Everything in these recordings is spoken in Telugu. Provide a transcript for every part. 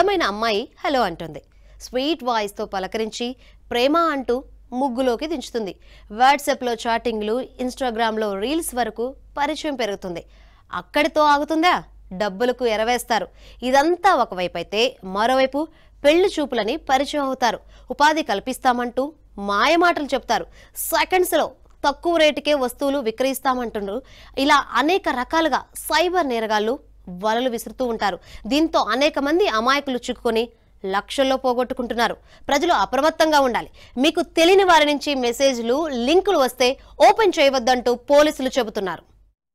అందమైన అమ్మాయి హలో అంటుంది స్వీట్ వాయిస్తో పలకరించి ప్రేమ అంటూ ముగ్గులోకి దించుతుంది వాట్సాప్లో చాటింగ్లు ఇన్స్టాగ్రామ్లో రీల్స్ వరకు పరిచయం పెరుగుతుంది అక్కడితో ఆగుతుందా డబ్బులకు ఎరవేస్తారు ఇదంతా ఒకవైపు అయితే మరోవైపు పెళ్లి చూపులని పరిచయం అవుతారు ఉపాధి కల్పిస్తామంటూ మాయమాటలు చెప్తారు సెకండ్స్లో తక్కువ రేటుకే వస్తువులు విక్రయిస్తామంటున్నారు ఇలా అనేక రకాలుగా సైబర్ నేరగాళ్లు వలలు విసురుతూ ఉంటారు దీంతో అనేక మంది అమాయకులు చిక్కుకొని లక్షల్లో పోగొట్టుకుంటున్నారు ప్రజలు అప్రమత్తంగా ఉండాలి మీకు తెలియని వారి నుంచి మెసేజ్లు లింకులు వస్తే ఓపెన్ చేయవద్దంటూ పోలీసులు చెబుతున్నారు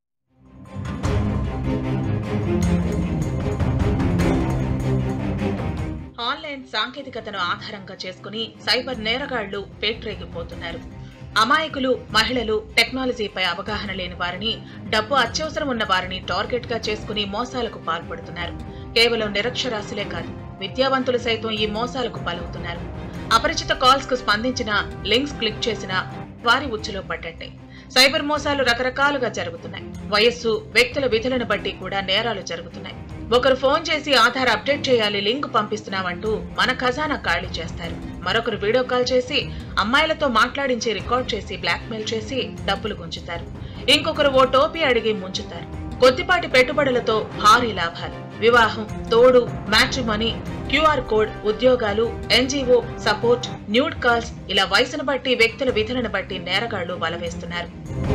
ఆన్లైన్ సాంకేతికతను ఆధారంగా చేసుకుని సైబర్ నేరగాళ్లు పేట్రేగిపోతున్నారు అమాయకులు మహిళలు టెక్నాలజీపై అవగాహన లేని వారిని డబ్బు అత్యవసరం ఉన్న వారిని టార్గెట్ గా చేసుకుని మోసాలకు పాల్పడుతున్నారు కేవలం నిరక్షరాస్యులే కాదు విద్యావంతులు సైతం ఈ మోసాలకు బలవుతున్నారు అపరిచిత కాల్స్ కు స్పందించిన లింక్స్ క్లిక్ చేసిన వారి ఉచ్చులో పడ్డట్టే సైబర్ మోసాలు రకరకాలుగా జరుగుతున్నాయి వయస్సు వ్యక్తుల విధులను బట్టి కూడా నేరాలు జరుగుతున్నాయి ఒకరు ఫోన్ చేసి ఆధార్ అప్డేట్ చేయాలి లింక్ పంపిస్తున్నామంటూ మన ఖజానా ఖాళీ చేస్తారు మరొకరు వీడియో కాల్ చేసి అమ్మాయిలతో మాట్లాడించి రికార్డ్ చేసి బ్లాక్మెయిల్ చేసి డబ్బులు గుంచుతారు ఇంకొకరు ఓ టోపీ అడిగి ముంచుతారు కొద్దిపాటి పెట్టుబడులతో భారీ లాభాలు వివాహం తోడు మ్యాట్రిమనీ క్యూఆర్ కోడ్ ఉద్యోగాలు ఎన్జీఓ సపోర్ట్ న్యూడ్ కాల్స్ ఇలా వయసును బట్టి వ్యక్తుల విధులను బట్టి నేరగాళ్లు వలవేస్తున్నారు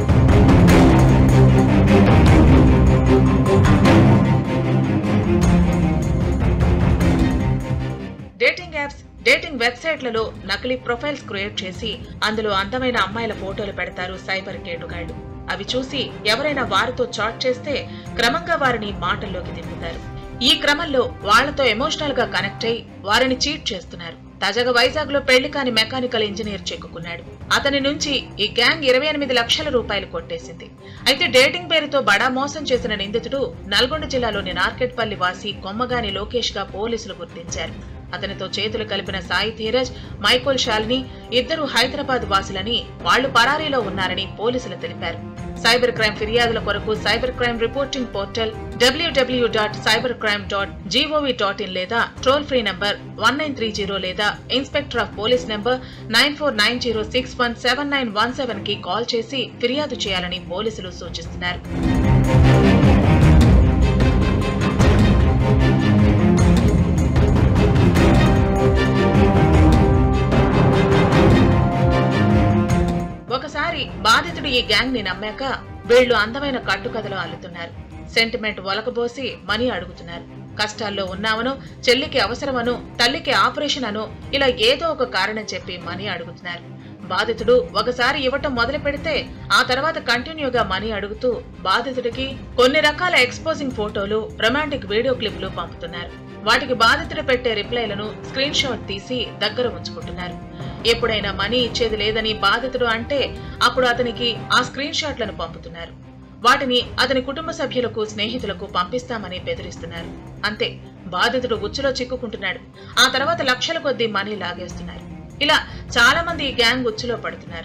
డేటింగ్ యాప్స్ డేటింగ్ వెబ్సైట్లలో నకిలీ ప్రొఫైల్స్ క్రియేట్ చేసి అందులో అందమైన అమ్మాయిల ఫోటోలు పెడతారు సైబర్ కేటుగాళ్లు అవి చూసి ఎవరైనా వారితో చాట్ చేస్తే క్రమంగా వారిని మాటల్లోకి దింపుతారు ఈ క్రమంలో వాళ్లతో ఎమోషనల్ గా కనెక్ట్ అయి వారిని చీట్ చేస్తున్నారు తాజాగా వైజాగ్ లో పెళ్లి కాని మెకానికల్ ఇంజనీర్ చిక్కుకున్నాడు అతని నుంచి ఈ గ్యాంగ్ ఇరవై ఎనిమిది లక్షల రూపాయలు కొట్టేసింది అయితే డేటింగ్ పేరుతో బడా మోసం చేసిన నిందితుడు నల్గొండ జిల్లాలోని నార్కెట్పల్లి వాసి కొమ్మగాని లోకేష్ గా పోలీసులు గుర్తించారు అతనితో చేతులు కలిపిన సాయి ధీరజ్ మైకోల్ శాలిని ఇద్దరు హైదరాబాద్ వాసులని వాళ్లు పరారీలో ఉన్నారని పోలీసులు తెలిపారు సైబర్ క్రైమ్ ఫిర్యాదుల కొరకు cyber crime reporting portal W W dot cyber crime dot G O V dot in లేదా toll free number one nine three zero లేదా inspector of police number nine four nine zero six one seven nine one seven కి కాల్ చేసి ఫిర్యాదు చేయాలని పోలీసులు సూచిస్తున్నారు ఒకసారి బాధితుడు ఈ గ్యాంగ్ ని నమ్మాక వీళ్లు అందమైన కట్టుకథలు అల్లుతున్నారు సెంటిమెంట్ ఒలకబోసి మనీ అడుగుతున్నారు కష్టాల్లో ఉన్నామనో చెల్లికి అవసరమనో తల్లికి ఆపరేషన్ అనో ఇలా ఏదో ఒక కారణం చెప్పి మనీ అడుగుతున్నారు బాధితుడు ఒకసారి ఇవ్వటం మొదలు పెడితే ఆ తర్వాత కంటిన్యూగా మనీ అడుగుతూ బాధితుడికి కొన్ని రకాల ఎక్స్పోజింగ్ ఫోటోలు రొమాంటిక్ వీడియో క్లిప్లు పంపుతున్నారు వాటికి బాధితుడు పెట్టే రిప్లైలను స్క్రీన్ షాట్ తీసి దగ్గర ఉంచుకుంటున్నారు ఎప్పుడైనా మనీ ఇచ్చేది లేదని బాధితుడు అంటే అప్పుడు అతనికి ఆ స్క్రీన్ షాట్లను పంపుతున్నారు వాటిని అతని కుటుంబ సభ్యులకు స్నేహితులకు పంపిస్తామని బెదిరిస్తున్నారు అంతే బాధితుడు ఉచ్చులో చిక్కుకుంటున్నాడు ఆ తర్వాత లక్షల కొద్దీ మనీ లాగేస్తున్నారు ఇలా చాలా మంది ఈ గ్యాంగ్ ఉచ్చులో పడుతున్నారు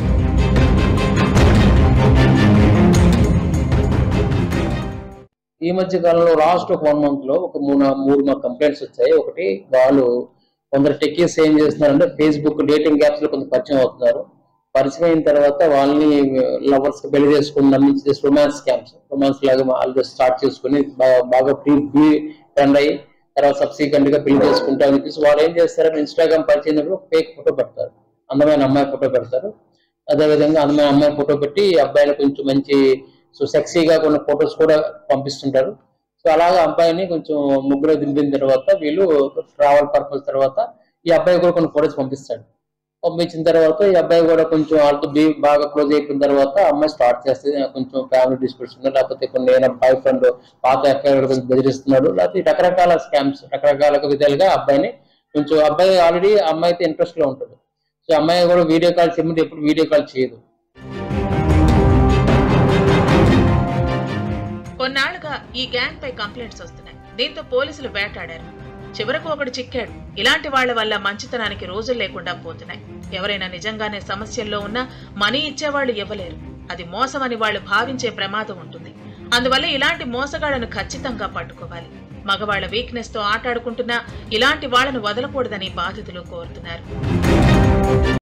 ఈ మధ్య కాలంలో లాస్ట్ ఒక వన్ మంత్ లో ఒక మూడు మూడు మాకు కంప్లైంట్స్ వచ్చాయి ఒకటి వాళ్ళు కొందరు టెక్కీస్ ఏం చేస్తున్నారంటే ఫేస్బుక్ డేటింగ్ యాప్స్ లో కొంత పరిచయం అవుతున్నారు పరిచయం అయిన తర్వాత వాళ్ళని లవర్స్ కి పెళ్లి చేసుకుని నమ్మించి రొమాన్స్ క్యాంప్స్ రొమాన్స్ లాగా వాళ్ళు స్టార్ట్ చేసుకుని బా- బాగా ప్రీ ప్రీ ఫ్రెండ్ అయ్యి తర్వాత సబ్సిక్వెంట్ గా పెళ్లి చేసుకుంటారు అని చెప్పేసి వాళ్ళు ఏం చేస్తారంటే ఇన్స్టాగ్రామ్ పరిచయం ఫేక్ ఫోటో పెడతారు అందమైన అమ్మాయి ఫోటో పెడతారు అదేవిధంగా అందమైన అమ్మాయి ఫోటో పెట్టి అబ్బాయిలు కొంచెం మంచి సో సెక్సీగా కొన్ని ఫొటోస్ కూడా పంపిస్తుంటారు సో అలాగా అబ్బాయిని కొంచెం ముగ్గురు దింపిన తర్వాత వీళ్ళు ట్రావెల్ పర్పస్ తర్వాత ఈ అబ్బాయి కూడా కొన్ని ఫొటోస్ పంపిస్తాడు పంపించిన తర్వాత ఈ అబ్బాయి కూడా కొంచెం వాళ్ళతో బీ బాగా క్లోజ్ అయిపోయిన తర్వాత అమ్మాయి స్టార్ట్ చేస్తుంది కొంచెం ఫ్యామిలీ డిస్ప్యూట్స్ ఉన్నాయి లేకపోతే కొన్ని ఏమైనా బాయ్ ఫ్రెండ్ పాత ఎఫ్ఐఆర్ కొంచెం బెదిరిస్తున్నాడు లేకపోతే రకరకాల స్కామ్స్ రకరకాల విధాలుగా అబ్బాయిని కొంచెం అబ్బాయి ఆల్రెడీ అమ్మాయితో ఇంట్రెస్ట్ లో ఉంటాడు సో అమ్మాయి కూడా వీడియో కాల్ చేయమంటే ఎప్పుడు వీడియో కాల్ చేయదు కొన్నాళ్లుగా ఈ గ్యాంగ్ పై కంప్లైంట్స్ వస్తున్నాయి దీంతో పోలీసులు వేటాడారు చివరకు ఒకడు చిక్కాడు ఇలాంటి వాళ్ల వల్ల మంచితనానికి రోజులు లేకుండా పోతున్నాయి ఎవరైనా నిజంగానే సమస్యల్లో ఉన్నా మనీ ఇచ్చేవాళ్లు ఇవ్వలేరు అది మోసమని వాళ్ళు భావించే ప్రమాదం ఉంటుంది అందువల్ల ఇలాంటి మోసగాళ్లను ఖచ్చితంగా పట్టుకోవాలి మగవాళ్ల వీక్నెస్ తో ఆటాడుకుంటున్నా ఇలాంటి వాళ్లను వదలకూడదని బాధితులు కోరుతున్నారు